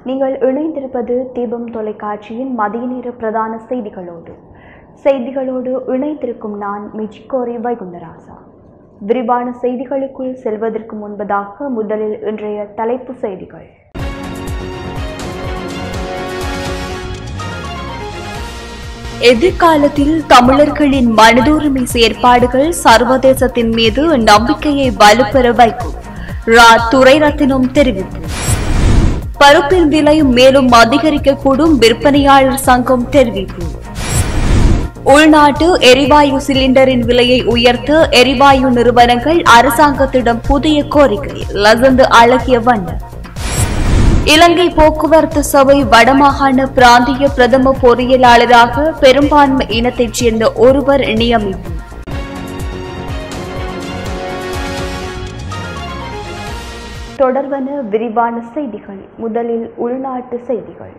நீங்கள் இணைந்திருப்பது தீபம் தொலைக்காட்சியின் மதிய நேர பிரதான செய்திகளோடு செய்திகளோடு இணைந்திருக்கும் நான் மிச்சிக்கோரி வைகுண்டராசா விரிவான செய்திகளுக்குள் செல்வதற்கு முன்பதாக முதலில் இன்றைய தலைப்பு செய்திகள் எதிர்காலத்தில் தமிழர்களின் மனதுரிமை செயற்பாடுகள் சர்வதேசத்தின் மீது நம்பிக்கையை வலுப்பெற வைக்கும் ரா துரைரத்தினம் தெரிவிப்பு பருப்பின் விலை மேலும் அதிகரிக்கக்கூடும் விற்பனையாளர் சங்கம் தெரிவிப்பு உள்நாட்டு எரிவாயு சிலிண்டரின் விலையை உயர்த்த எரிவாயு நிறுவனங்கள் அரசாங்கத்திடம் புதிய கோரிக்கை லசந்து அழகிய வண்ணர் இலங்கை போக்குவரத்து சபை வடமாகாண பிராந்திய பிரதம பொறியியலாளராக பெரும்பான்மை இனத்தைச் சேர்ந்த ஒருவர் நியமிப்பு தொடர்வன விரிவான செய்திகள் முதலில் உள்நாட்டு செய்திகள்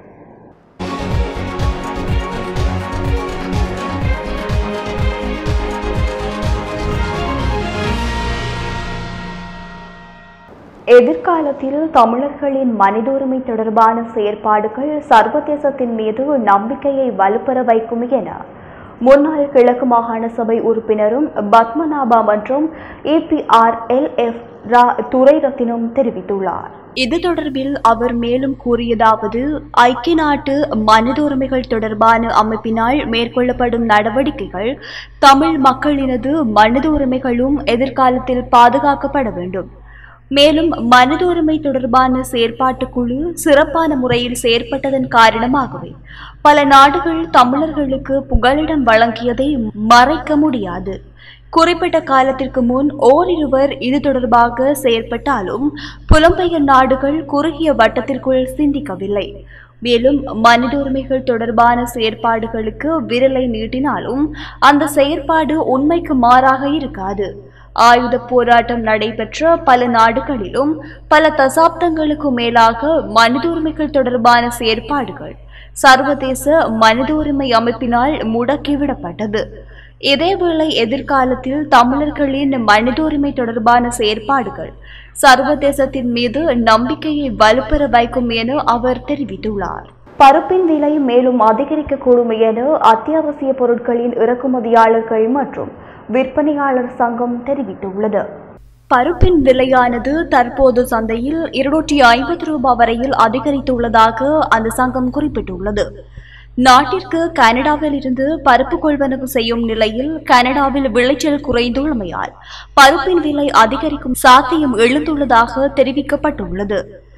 எதிர்காலத்தில் தமிழர்களின் மனித உரிமை தொடர்பான செயற்பாடுகள் சர்வதேசத்தின் மீது நம்பிக்கையை வலுப்பெற வைக்கும் என முன்னாள் கிழக்கு மாகாண சபை உறுப்பினரும் பத்மநாபா மற்றும் ஏபிஆர்எல்எஃப் ரா துரைரத்தினம் தெரிவித்துள்ளார் இது தொடர்பில் அவர் மேலும் கூறியதாவது ஐக்கிய நாட்டு மனித உரிமைகள் தொடர்பான அமைப்பினால் மேற்கொள்ளப்படும் நடவடிக்கைகள் தமிழ் மக்களினது மனித உரிமைகளும் எதிர்காலத்தில் பாதுகாக்கப்பட வேண்டும் மேலும் மனித உரிமை தொடர்பான செயற்பாட்டுக் குழு சிறப்பான முறையில் செயற்பட்டதன் காரணமாகவே பல நாடுகள் தமிழர்களுக்கு புகலிடம் வழங்கியதை மறைக்க முடியாது குறிப்பிட்ட காலத்திற்கு முன் ஓரிருவர் இது தொடர்பாக செயற்பட்டாலும் புலம்பெயர் நாடுகள் குறுகிய வட்டத்திற்குள் சிந்திக்கவில்லை மேலும் மனித உரிமைகள் தொடர்பான செயற்பாடுகளுக்கு விரலை நீட்டினாலும் அந்த செயற்பாடு உண்மைக்கு மாறாக இருக்காது ஆயுத போராட்டம் நடைபெற்ற பல நாடுகளிலும் பல தசாப்தங்களுக்கு மேலாக மனித உரிமைகள் தொடர்பான செயற்பாடுகள் சர்வதேச மனித உரிமை அமைப்பினால் முடக்கிவிடப்பட்டது இதேவேளை எதிர்காலத்தில் தமிழர்களின் மனித உரிமை தொடர்பான செயற்பாடுகள் சர்வதேசத்தின் மீது நம்பிக்கையை வலுப்பெற வைக்கும் என அவர் தெரிவித்துள்ளார் பருப்பின் விலை மேலும் அதிகரிக்கக்கூடும் என அத்தியாவசிய பொருட்களின் இறக்குமதியாளர்கள் மற்றும் விற்பனையாளர் சங்கம் தெரிவித்துள்ளது பருப்பின் விலையானது தற்போது சந்தையில் இருநூற்றி ஐம்பது ரூபாய் வரையில் அதிகரித்துள்ளதாக அந்த சங்கம் குறிப்பிட்டுள்ளது நாட்டிற்கு கனடாவில் இருந்து பருப்பு கொள்வனவு செய்யும் நிலையில் கனடாவில் விளைச்சல் குறைந்துள்ளமையால் பருப்பின் விலை அதிகரிக்கும் சாத்தியம் எழுந்துள்ளதாக தெரிவிக்கப்பட்டுள்ளது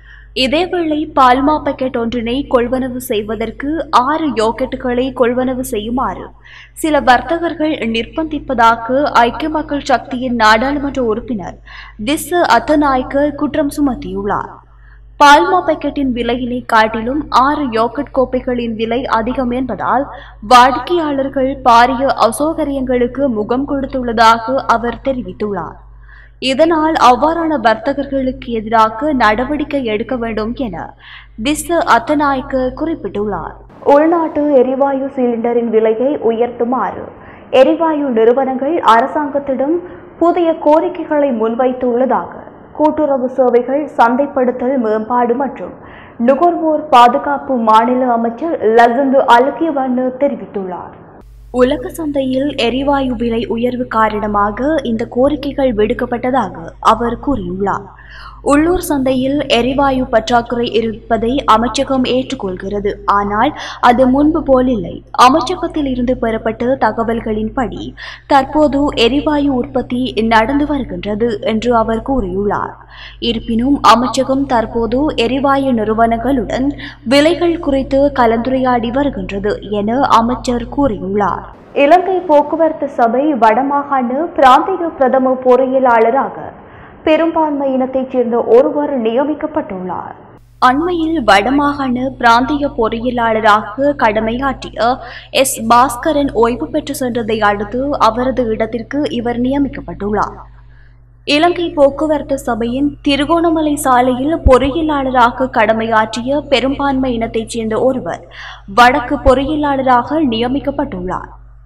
இதேவேளை பால்மா பாக்கெட் ஒன்றினை கொள்வனவு செய்வதற்கு ஆறு யோக்கெட்டுகளை கொள்வனவு செய்யுமாறு சில வர்த்தகர்கள் நிர்பந்திப்பதாக ஐக்கிய மக்கள் சக்தியின் நாடாளுமன்ற உறுப்பினர் திஸ் அத்தநாயக்க குற்றம் சுமத்தியுள்ளார் பால்மா பாக்கெட்டின் விலையினை காட்டிலும் ஆறு யோக்கட் கோப்பைகளின் விலை அதிகம் என்பதால் வாடிக்கையாளர்கள் பாரிய அசௌகரியங்களுக்கு முகம் கொடுத்துள்ளதாக அவர் தெரிவித்துள்ளார் இதனால் அவ்வாறான வர்த்தகர்களுக்கு எதிராக நடவடிக்கை எடுக்க வேண்டும் என திஸ் அத்தநாயக்க குறிப்பிட்டுள்ளார் உள்நாட்டு எரிவாயு சிலிண்டரின் விலையை உயர்த்துமாறு எரிவாயு நிறுவனங்கள் அரசாங்கத்திடம் புதிய கோரிக்கைகளை முன்வைத்துள்ளதாக கூட்டுறவு சேவைகள் சந்தைப்படுத்தல் மேம்பாடு மற்றும் நுகர்வோர் பாதுகாப்பு மாநில அமைச்சர் லசந்து அலகியவண்ணு தெரிவித்துள்ளார் உலக சந்தையில் எரிவாயு விலை உயர்வு காரணமாக இந்த கோரிக்கைகள் விடுக்கப்பட்டதாக அவர் கூறியுள்ளார் உள்ளூர் சந்தையில் எரிவாயு பற்றாக்குறை இருப்பதை அமைச்சகம் ஏற்றுக்கொள்கிறது ஆனால் அது முன்பு போலில்லை அமைச்சகத்தில் இருந்து பெறப்பட்ட தகவல்களின்படி தற்போது எரிவாயு உற்பத்தி நடந்து வருகின்றது என்று அவர் கூறியுள்ளார் இருப்பினும் அமைச்சகம் தற்போது எரிவாயு நிறுவனங்களுடன் விலைகள் குறித்து கலந்துரையாடி வருகின்றது என அமைச்சர் கூறியுள்ளார் இலங்கை போக்குவரத்து சபை வடமாகாண பிராந்திய பிரதம பொறியியலாளராக பெரும்பான்மை இனத்தைச் சேர்ந்த ஒருவர் நியமிக்கப்பட்டுள்ளார் அண்மையில் வடமாகாண பிராந்திய பொறியியலாளராக கடமையாற்றிய எஸ் பாஸ்கரன் ஓய்வு பெற்று சென்றதை அடுத்து அவரது இடத்திற்கு இவர் நியமிக்கப்பட்டுள்ளார் இலங்கை போக்குவரத்து சபையின் திருகோணமலை சாலையில் பொறியியலாளராக கடமையாற்றிய பெரும்பான்மை இனத்தைச் சேர்ந்த ஒருவர் வடக்கு பொறியியலாளராக நியமிக்கப்பட்டுள்ளார்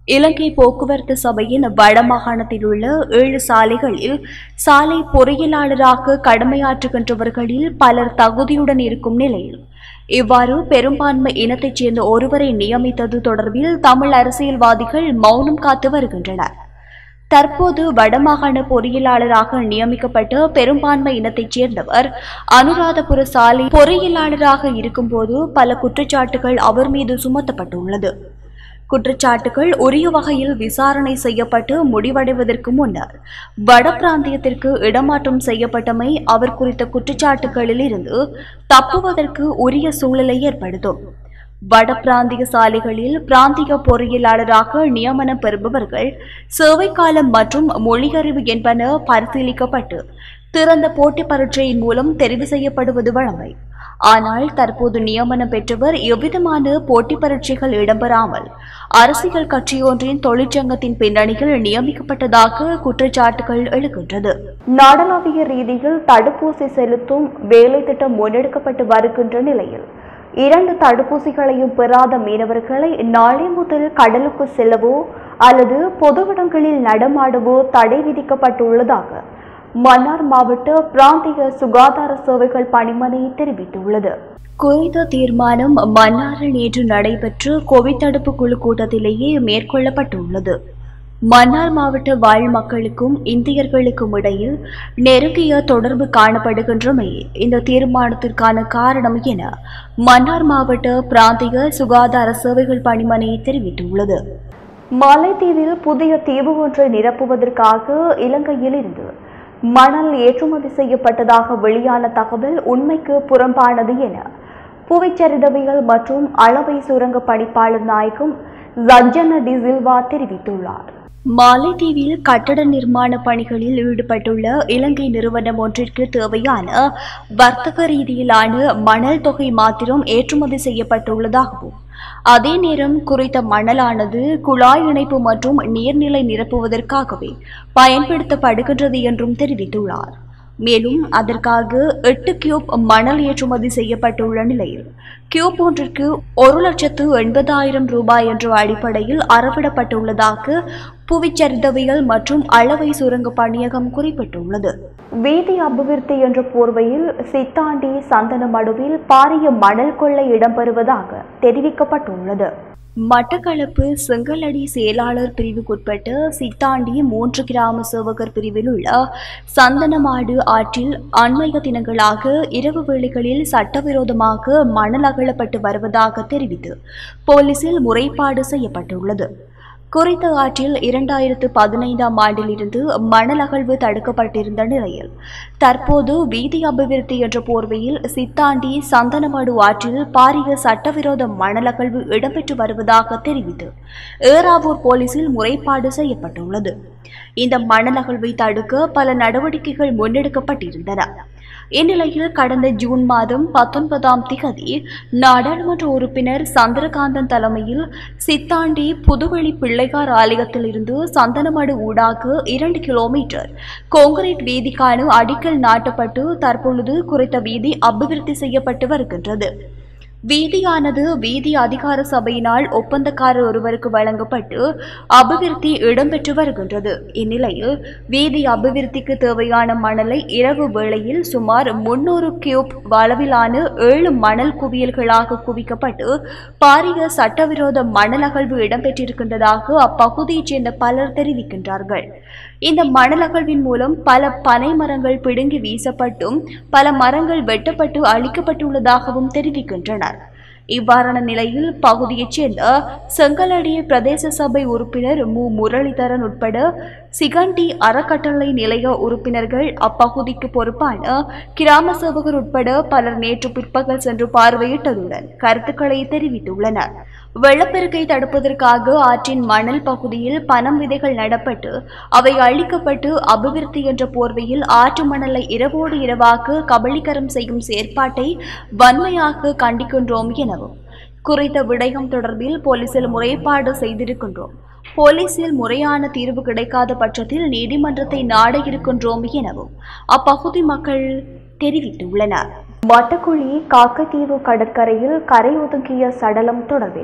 இலங்கை போக்குவரத்து சபையின் வடமாகாணத்தில் உள்ள ஏழு சாலைகளில் சாலை பொறியியலாளராக கடமையாற்றுகின்றவர்களில் பலர் தகுதியுடன் இருக்கும் நிலையில் இவ்வாறு பெரும்பான்மை இனத்தைச் சேர்ந்த ஒருவரை நியமித்தது தொடர்பில் தமிழ் அரசியல்வாதிகள் மௌனம் காத்து வருகின்றனர் தற்போது வடமாகாண பொறியியலாளராக நியமிக்கப்பட்ட பெரும்பான்மை இனத்தைச் சேர்ந்தவர் அனுராதபுர சாலை பொறியியலாளராக இருக்கும்போது பல குற்றச்சாட்டுகள் அவர் மீது சுமத்தப்பட்டுள்ளது குற்றச்சாட்டுகள் உரிய வகையில் விசாரணை செய்யப்பட்டு முடிவடைவதற்கு முன்னர் வட பிராந்தியத்திற்கு இடமாற்றம் செய்யப்பட்டமை அவர் குறித்த குற்றச்சாட்டுகளில் இருந்து தப்புவதற்கு உரிய சூழலை ஏற்படுத்தும் வட பிராந்திய சாலைகளில் பிராந்திய பொறியியலாளராக நியமனம் பெறுபவர்கள் சேவை காலம் மற்றும் மொழியறிவு என்பன பரிசீலிக்கப்பட்டு திறந்த போட்டி பரீட்சையின் மூலம் தெரிவு செய்யப்படுவது வழமை ஆனால் தற்போது நியமனம் பெற்றவர் எவ்விதமான போட்டி பரீட்சைகள் இடம்பெறாமல் அரசியல் கட்சியொன்றின் தொழிற்சங்கத்தின் பின்னணியில் நியமிக்கப்பட்டதாக குற்றச்சாட்டுகள் எழுகின்றது நாடளாவிய ரீதியில் தடுப்பூசி செலுத்தும் வேலை திட்டம் முன்னெடுக்கப்பட்டு வருகின்ற நிலையில் இரண்டு தடுப்பூசிகளையும் பெறாத மீனவர்களை நாளை முதல் கடலுக்கு செல்லவோ அல்லது பொது இடங்களில் நடமாடவோ தடை விதிக்கப்பட்டுள்ளதாக மன்னார் மாவட்ட பிராந்திய சுகாதார சேவைகள் பணிமனை தெரிவித்துள்ளது குறித்த தீர்மானம் மன்னாரில் நேற்று நடைபெற்ற கோவிட் தடுப்பு குழு கூட்டத்திலேயே மேற்கொள்ளப்பட்டுள்ளது மன்னார் மாவட்ட வாழ் மக்களுக்கும் இந்தியர்களுக்கும் இடையில் நெருங்கிய தொடர்பு காணப்படுகின்றமை இந்த தீர்மானத்திற்கான காரணம் என மன்னார் மாவட்ட பிராந்திய சுகாதார சேவைகள் பணிமனை தெரிவித்துள்ளது மாலைத்தீவில் புதிய தீவு ஒன்றை நிரப்புவதற்காக இலங்கையில் இருந்து மணல் ஏற்றுமதி செய்யப்பட்டதாக வெளியான தகவல் உண்மைக்கு புறம்பானது என புவிச்சரிதவியல் மற்றும் அளவை சுரங்க பணிப்பாளர் நாயகம் ஜஜ்ஜன டிசில்வா தெரிவித்துள்ளார் மாலைத்தீவில் கட்டட நிர்மாண பணிகளில் ஈடுபட்டுள்ள இலங்கை நிறுவனம் ஒன்றிற்கு தேவையான வர்த்தக ரீதியிலான மணல் தொகை மாத்திரம் ஏற்றுமதி செய்யப்பட்டுள்ளதாகவும் அதே நேரம் குறித்த மணலானது குழாய் இணைப்பு மற்றும் நீர்நிலை நிரப்புவதற்காகவே பயன்படுத்தப்படுகின்றது என்றும் தெரிவித்துள்ளார் மேலும் அதற்காக எட்டு கியூப் மணல் ஏற்றுமதி செய்யப்பட்டுள்ள நிலையில் கியூப் ஒன்றிற்கு ஒரு லட்சத்து எண்பதாயிரம் ரூபாய் என்ற அடிப்படையில் அறவிடப்பட்டுள்ளதாக புவிச்சரிதவியல் மற்றும் அளவை சுரங்க பணியகம் குறிப்பிட்டுள்ளது வீதி அபிவிருத்தி என்ற போர்வையில் சித்தாண்டி சந்தனமடுவில் பாரிய மணல் கொள்ளை இடம்பெறுவதாக தெரிவிக்கப்பட்டுள்ளது மட்டக்களப்பு செங்கலடி செயலாளர் பிரிவுக்குட்பட்ட சித்தாண்டி மூன்று கிராம சேவகர் பிரிவில் உள்ள சந்தனமாடு ஆற்றில் அண்மைய தினங்களாக இரவு வேளைகளில் சட்டவிரோதமாக மணல் அகழப்பட்டு வருவதாக தெரிவித்து போலீசில் முறைப்பாடு செய்யப்பட்டுள்ளது குறித்த ஆற்றில் இரண்டாயிரத்து பதினைந்தாம் ஆண்டிலிருந்து மணல் அகழ்வு தடுக்கப்பட்டிருந்த நிலையில் தற்போது வீதி அபிவிருத்தி என்ற போர்வையில் சித்தாண்டி சந்தனமடு ஆற்றில் பாரிய சட்டவிரோத மணல் அகழ்வு இடம்பெற்று வருவதாக தெரிவித்து ஏறாவூர் போலீசில் முறைப்பாடு செய்யப்பட்டுள்ளது இந்த மணல் அகழ்வை தடுக்க பல நடவடிக்கைகள் முன்னெடுக்கப்பட்டிருந்தன இந்நிலையில் கடந்த ஜூன் மாதம் பத்தொன்பதாம் திகதி நாடாளுமன்ற உறுப்பினர் சந்திரகாந்தன் தலைமையில் சித்தாண்டி புதுவெளி பிள்ளைகார் ஆலயத்தில் இருந்து சந்தனமடு ஊடாக இரண்டு கிலோமீட்டர் கான்கிரீட் வீதிக்கான அடிக்கல் நாட்டப்பட்டு தற்பொழுது குறித்த வீதி அபிவிருத்தி செய்யப்பட்டு வருகின்றது வீதியானது வீதி அதிகார சபையினால் ஒப்பந்தக்காரர் ஒருவருக்கு வழங்கப்பட்டு அபிவிருத்தி இடம்பெற்று வருகின்றது இந்நிலையில் வீதி அபிவிருத்திக்கு தேவையான மணலை இரவு வேளையில் சுமார் முன்னூறு கியூப் அளவிலான ஏழு மணல் குவியல்களாக குவிக்கப்பட்டு பாரிய சட்டவிரோத மணல் அகழ்வு இடம்பெற்றிருக்கின்றதாக அப்பகுதியைச் சேர்ந்த பலர் தெரிவிக்கின்றார்கள் இந்த மணல் அகழ்வின் மூலம் பல பனை மரங்கள் பிடுங்கி வீசப்பட்டும் பல மரங்கள் வெட்டப்பட்டு அழிக்கப்பட்டுள்ளதாகவும் தெரிவிக்கின்றனர் இவ்வாறான நிலையில் பகுதியைச் சேர்ந்த செங்கலடிய பிரதேச சபை உறுப்பினர் மு முரளிதரன் உட்பட சிகண்டி அறக்கட்டளை நிலைய உறுப்பினர்கள் அப்பகுதிக்கு பொறுப்பான கிராம சேவகர் உட்பட பலர் நேற்று பிற்பகல் சென்று பார்வையிட்டதுடன் கருத்துக்களை தெரிவித்துள்ளனர் வெள்ளப்பெருக்கை தடுப்பதற்காக ஆற்றின் மணல் பகுதியில் பனம் விதைகள் நடப்பட்டு அவை அழிக்கப்பட்டு அபிவிருத்தி என்ற போர்வையில் ஆற்று மணலை இரவோடு இரவாக கபலீகரம் செய்யும் செயற்பாட்டை வன்மையாக கண்டிக்கின்றோம் எனவும் குறித்த விடயம் தொடர்பில் போலீசில் முறைப்பாடு செய்திருக்கின்றோம் போலீசில் முறையான தீர்வு கிடைக்காத பட்சத்தில் நீதிமன்றத்தை நாட இருக்கின்றோம் எனவும் அப்பகுதி மக்கள் தெரிவித்துள்ளனர் மட்டக்குழி காக்கத்தீவு கடற்கரையில் கரை ஒதுங்கிய சடலம் தொடர்பில்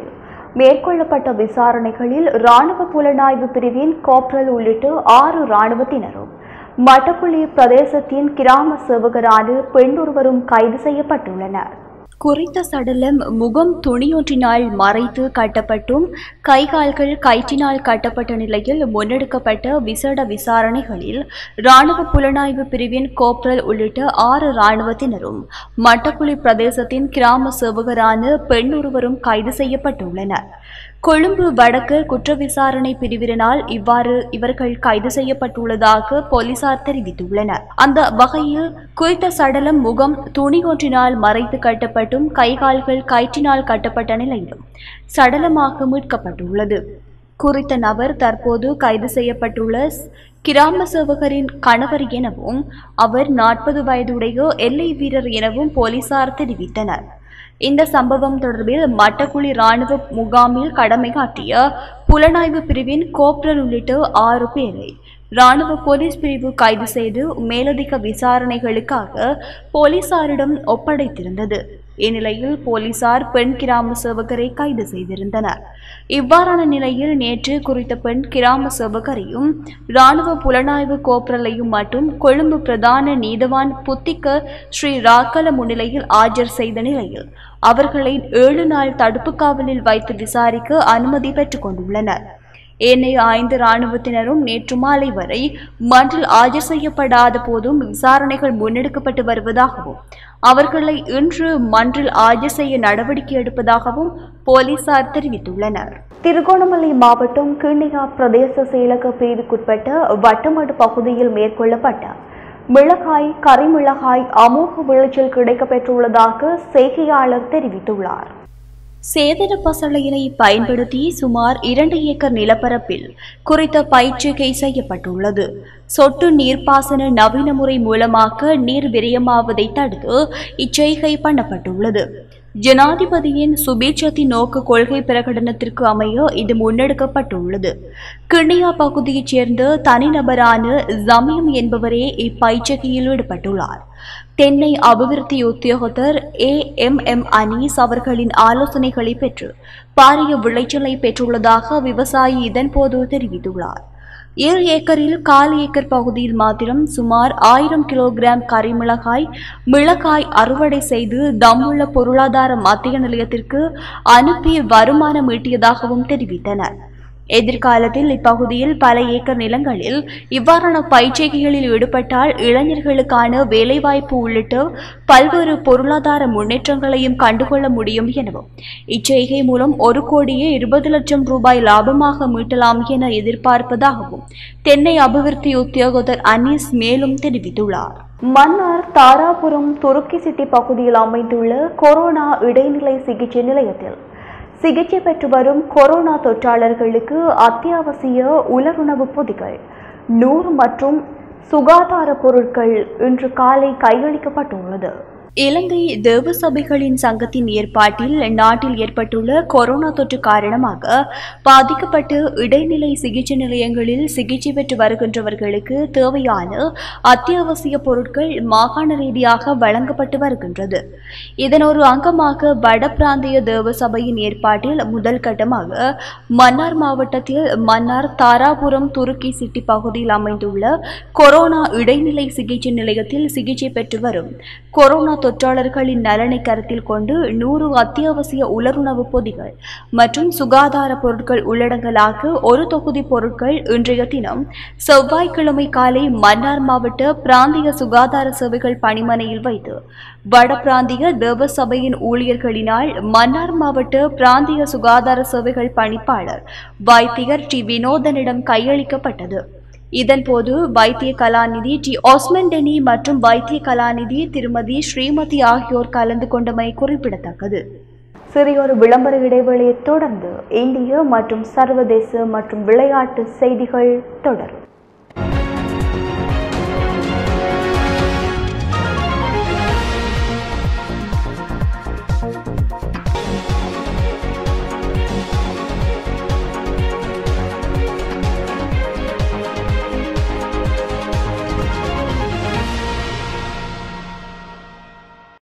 மேற்கொள்ளப்பட்ட விசாரணைகளில் இராணுவ புலனாய்வு பிரிவின் கோப்ரல் உள்ளிட்ட ஆறு இராணுவத்தினரும் மட்டப்புள்ளி பிரதேசத்தின் கிராம சேவகரான பெண்ணொருவரும் கைது செய்யப்பட்டுள்ளனர் குறித்த சடலம் முகம் துணியொன்றினால் மறைத்து கட்டப்பட்டும் கைகால்கள் கயிற்றினால் கட்டப்பட்ட நிலையில் முன்னெடுக்கப்பட்ட விசேட விசாரணைகளில் இராணுவ புலனாய்வு பிரிவின் கோப்ரல் உள்ளிட்ட ஆறு இராணுவத்தினரும் மட்டக்குழி பிரதேசத்தின் கிராம சேவகரான பெண் ஒருவரும் கைது செய்யப்பட்டுள்ளனர் கொழும்பு வடக்கு குற்ற விசாரணை பிரிவினால் இவ்வாறு இவர்கள் கைது செய்யப்பட்டுள்ளதாக போலீசார் தெரிவித்துள்ளனர் அந்த வகையில் குறித்த சடலம் முகம் துணி ஒன்றினால் மறைத்து கட்டப்பட்டும் கைகால்கள் கயிற்றினால் கட்டப்பட்ட நிலையிலும் சடலமாக மீட்கப்பட்டுள்ளது குறித்த நபர் தற்போது கைது செய்யப்பட்டுள்ள ஸ்- கிராம சேவகரின் கணவர் எனவும் அவர் நாற்பது வயதுடைய எல்லை வீரர் எனவும் போலீசார் தெரிவித்தனர் இந்த சம்பவம் தொடர்பில் மட்டக்குழி ராணுவ முகாமில் கடமையாற்றிய புலனாய்வு பிரிவின் கோப்ரல் உள்ளிட்ட ஆறு பேரை ராணுவ போலீஸ் பிரிவு கைது செய்து மேலதிக விசாரணைகளுக்காக போலீசாரிடம் ஒப்படைத்திருந்தது இந்நிலையில் போலீசார் பெண் கிராம சேவகரை கைது செய்திருந்தனர் இவ்வாறான நிலையில் நேற்று குறித்த பெண் கிராம சேவகரையும் இராணுவ புலனாய்வு கோப்ரலையும் மட்டும் கொழும்பு பிரதான நீதவான் புத்திக்க ஸ்ரீ ராக்கல முன்னிலையில் ஆஜர் செய்த நிலையில் அவர்களை ஏழு நாள் தடுப்பு காவலில் வைத்து விசாரிக்க அனுமதி பெற்றுக் கொண்டுள்ளனர் ஏனைய ஐந்து இராணுவத்தினரும் நேற்று மாலை வரை மன்றில் ஆஜர் செய்யப்படாத போதும் விசாரணைகள் முன்னெடுக்கப்பட்டு வருவதாகவும் அவர்களை இன்று மன்றில் ஆஜர் செய்ய நடவடிக்கை எடுப்பதாகவும் போலீசார் தெரிவித்துள்ளனர் திருகோணமலை மாவட்டம் கிண்ணியா பிரதேச செயலக பிரிவுக்குட்பட்ட வட்டமடு பகுதியில் மேற்கொள்ளப்பட்ட மிளகாய் கரிமிளகாய் அமோக விளைச்சல் கிடைக்கப்பெற்றுள்ளதாக செய்தியாளர் தெரிவித்துள்ளார் சேதன பசளையினை பயன்படுத்தி சுமார் இரண்டு ஏக்கர் நிலப்பரப்பில் குறித்த பயிற்சிகை செய்யப்பட்டுள்ளது சொட்டு நீர்ப்பாசன நவீன முறை மூலமாக நீர் விரயமாவதை தடுத்து இச்செய்கை பண்ணப்பட்டுள்ளது ஜனாதிபதியின் சுபீட்சத்தின் நோக்கு கொள்கை பிரகடனத்திற்கு அமைய இது முன்னெடுக்கப்பட்டுள்ளது கிண்ணியா பகுதியைச் சேர்ந்த தனிநபரான ஜமீம் என்பவரே இப்பயிற்சிகையில் ஈடுபட்டுள்ளார் தென்னை அபிவிருத்தி உத்தியோகத்தர் ஏ எம் எம் அனீஸ் அவர்களின் ஆலோசனைகளை பெற்று பாரிய விளைச்சலை பெற்றுள்ளதாக விவசாயி இதன்போது தெரிவித்துள்ளார் ஏழு ஏக்கரில் கால் ஏக்கர் பகுதியில் மாத்திரம் சுமார் ஆயிரம் கிலோகிராம் கரிமிளகாய் மிளகாய் அறுவடை செய்து தம்முள்ள பொருளாதார மத்திய நிலையத்திற்கு அனுப்பி வருமானம் ஈட்டியதாகவும் தெரிவித்தனர் எதிர்காலத்தில் இப்பகுதியில் பல ஏக்கர் நிலங்களில் இவ்வாறான பயிற்சிகைகளில் ஈடுபட்டால் இளைஞர்களுக்கான வேலைவாய்ப்பு உள்ளிட்ட பல்வேறு பொருளாதார முன்னேற்றங்களையும் கண்டுகொள்ள முடியும் எனவும் இச்செய்கை மூலம் ஒரு கோடியே இருபது லட்சம் ரூபாய் லாபமாக மீட்டலாம் என எதிர்பார்ப்பதாகவும் தென்னை அபிவிருத்தி உத்தியோகத்தர் அனீஸ் மேலும் தெரிவித்துள்ளார் மன்னார் தாராபுரம் துருக்கி சிட்டி பகுதியில் அமைந்துள்ள கொரோனா இடைநிலை சிகிச்சை நிலையத்தில் சிகிச்சை பெற்று வரும் கொரோனா தொற்றாளர்களுக்கு அத்தியாவசிய உலருணவுப் பொதிகள் நூறு மற்றும் சுகாதார பொருட்கள் இன்று காலை கையளிக்கப்பட்டுள்ளது இலங்கை தேவ சபைகளின் சங்கத்தின் ஏற்பாட்டில் நாட்டில் ஏற்பட்டுள்ள கொரோனா தொற்று காரணமாக பாதிக்கப்பட்டு இடைநிலை சிகிச்சை நிலையங்களில் சிகிச்சை பெற்று வருகின்றவர்களுக்கு தேவையான அத்தியாவசிய பொருட்கள் மாகாண ரீதியாக வழங்கப்பட்டு வருகின்றது இதன் ஒரு அங்கமாக வட பிராந்திய தேவ சபையின் ஏற்பாட்டில் முதல் கட்டமாக மன்னார் மாவட்டத்தில் மன்னார் தாராபுரம் துருக்கி சிட்டி பகுதியில் அமைந்துள்ள கொரோனா இடைநிலை சிகிச்சை நிலையத்தில் சிகிச்சை பெற்று வரும் கொரோனா தொற்றாளர்களின் நலனை கருத்தில் கொண்டு நூறு அத்தியாவசிய உலருணவு பொதிகள் மற்றும் சுகாதார பொருட்கள் உள்ளடங்கலாக ஒரு தொகுதி பொருட்கள் இன்றைய தினம் செவ்வாய்க்கிழமை காலை மன்னார் மாவட்ட பிராந்திய சுகாதார சேவைகள் பணிமனையில் வைத்து வட பிராந்திய தேவ சபையின் ஊழியர்களினால் மன்னார் மாவட்ட பிராந்திய சுகாதார சேவைகள் பணிப்பாளர் வைத்தியர் டி வினோதனிடம் கையளிக்கப்பட்டது இதன்போது வைத்திய கலாநிதி டி ஆஸ்மன் டெனி மற்றும் வைத்திய கலாநிதி திருமதி ஸ்ரீமதி ஆகியோர் கலந்து கொண்டமை குறிப்பிடத்தக்கது சிறியொரு விளம்பர இடைவெளியை தொடர்ந்து இந்திய மற்றும் சர்வதேச மற்றும் விளையாட்டு செய்திகள் தொடரும்